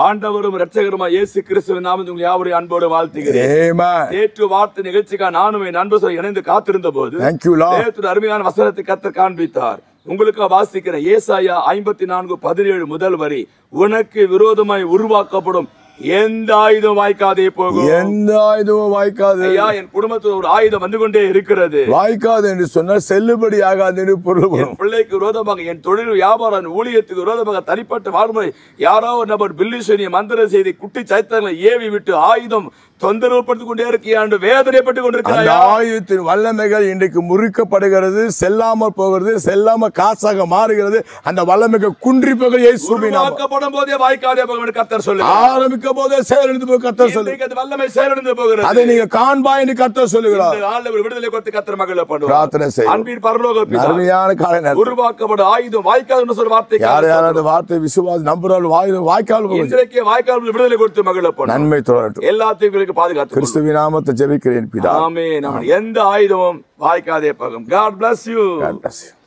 ஆண்டவரும் இரட்சகருமா இயேசு கிறிஸ்துவின் நாமத்தில் உங்களை யாவரையும் அன்போடு வாழ்த்துகிறேன் Amen. நேற்று வார்த்தை நிகழ்ச்சிக்காக நானும் என் நண்பர் சொல்லி இணைந்து காத்திருந்த போது Thank you, Lord. தேவத்தின் அருமையான வசனத்தை கத்த காண்பித்தார் உங்களுக்கு வாசிக்கிறேன் ஏசாயா ஐம்பத்தி நான்கு பதினேழு முதல் வரி உனக்கு விரோதமாய் உருவாக்கப்படும் எந்த ஆயுதம் வாய்க்காதே போகும் எந்த ஆயுதமும் வாய்க்காது ஐயா என் குடும்பத்தில் ஒரு ஆயுதம் வந்து கொண்டே இருக்கிறது வாய்க்காது என்று சொன்னால் செல்லுபடி ஆகாது என்று பொருள்படும் என் பிள்ளைக்கு விரோதமாக என் தொழில் வியாபாரம் என் ஊழியத்துக்கு விரோதமாக தனிப்பட்ட வாழ்முறை யாரோ ஒரு நபர் பில்லி சொன்னிய மந்திர செய்தி குட்டி சைத்தங்களை ஏவி விட்டு ஆயுதம் தொந்தரவு படுத்திக் கொண்டே இருக்கியாண்டு வேதனைப்பட்டு அந்த கொண்டிருக்கிறாயா ஆயுதத்தின் வல்லமைகள் இன்றைக்கு முறிக்கப்படுகிறது செல்லாமல் போகிறது செல்லாம காசாக மாறுகிறது அந்த வல்லமைகள் குன்றி போகிற இயேசுவின் நாமம். உருவாக்கப்படும் போதே வாய்க்காதே போகும் என்று கர்த்தர் சொல்லுங்க ஆரம்பிக்க போதே செயலிழந்து போய் கர்த்தர் சொல்லு இன்றைக்கு அது வல்லமை செயலிழந்து போகிறது அதை நீங்க காண்பா என்று கர்த்தர் சொல்லுகிறார் இந்த நாளில் ஒரு விடுதலை கொடுத்து கர்த்தர் மகள பண்ணுவார் பிரார்த்தனை செய்யும் அன்பின் பரலோக பிதா, அருமையான காலை நேரம் உருவாக்கப்படும் ஆயுதம் வாய்க்காது சொல்ற வார்த்தை யார் யார் அந்த வார்த்தை விசுவாசி நம்புறாள் வாய் வாய்க்கால் போகுது. இன்றைக்கு வாய்க்கால் விடுதலை கொடுத்து மகள பண்ணும் நன்மை தொடரட்டும் எல்லாத்தையும் உங்களுக்கு பாதுகாத்து கொள்ளும். கிறிஸ்துவின் நாமத்தை ஜெபிக்கிறேன் பிதா ஆமென் ஆமென். எந்த ஆயுதமும் வாய்க்காதே போகும் God bless you God bless you.